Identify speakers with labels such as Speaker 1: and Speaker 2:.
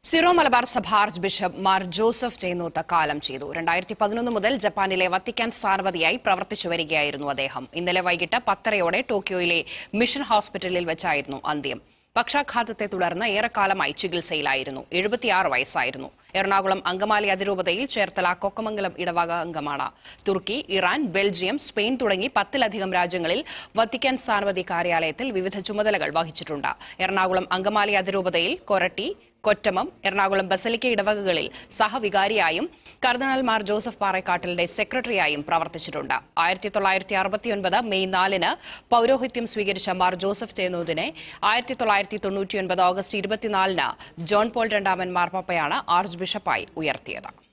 Speaker 1: Syro Malabar സഭ archbishop Mar Joseph Chennoth കാലം ചെയ്തു രണ്ടായിരത്തി പതിനൊന്ന് മുതൽ ജപ്പാനിലെ വത്തിക്കാൻ സ്ഥാനപതിയായി പ്രവർത്തിച്ചു വരികയായിരുന്നു അദ്ദേഹം ഇന്നലെ വൈകിട്ട് പത്തരയോടെ ടോക്കിയോയിലെ മിഷൻ ഹോസ്പിറ്റലിൽ വെച്ചായിരുന്നു അന്ത്യം പക്ഷാഘാതത്തെ തുടർന്ന് ഏറെക്കാലമായി ചികിത്സയിലായിരുന്നു എഴുപത്തിയാറ് വയസ്സായിരുന്നു എറണാകുളം അങ്കമാലി അതിരൂപതയിൽ ചേർത്തല കൊക്കമംഗലം ഇടവക അംഗമാണ് തുർക്കി ഇറാൻ ബെൽജിയം സ്പെയിൻ തുടങ്ങി പത്തിലധികം രാജ്യങ്ങളിൽ വത്തിക്കാൻ സ്ഥാനപതി കാര്യാലയത്തിൽ വിവിധ ചുമതലകൾ വഹിച്ചിട്ടുണ്ട് എറണാകുളം അങ്കമാലി അതിരൂപതയിൽ കൊരട്ടി കൊറ്റമം എറണാകുളം ബസലിക്ക ഇടവകകളിൽ സഹവികാരിയായും കർദിനാൾ മാർ ജോസഫ് പാറേക്കാട്ടിലിന്റെ സെക്രട്ടറിയായും പ്രവർത്തിച്ചിട്ടുണ്ട് ആയിരത്തി തൊള്ളായിരത്തി അറുപത്തിയൊൻപത് മെയ് നാലിന് പൌരോഹിത്യം സ്വീകരിച്ച മാർ ജോസഫ് ചേന്നൂദിനെ ആയിരത്തി തൊള്ളായിരത്തി തൊണ്ണൂറ്റിയൊൻപത് ഓഗസ്റ്റ് ഇരുപത്തിനാലിന് ജോൺ പോൾ രണ്ടാമൻ മാർപ്പാപ്പയാണ് ആർച്ച് ബിഷപ്പായി ഉയർത്തിയത്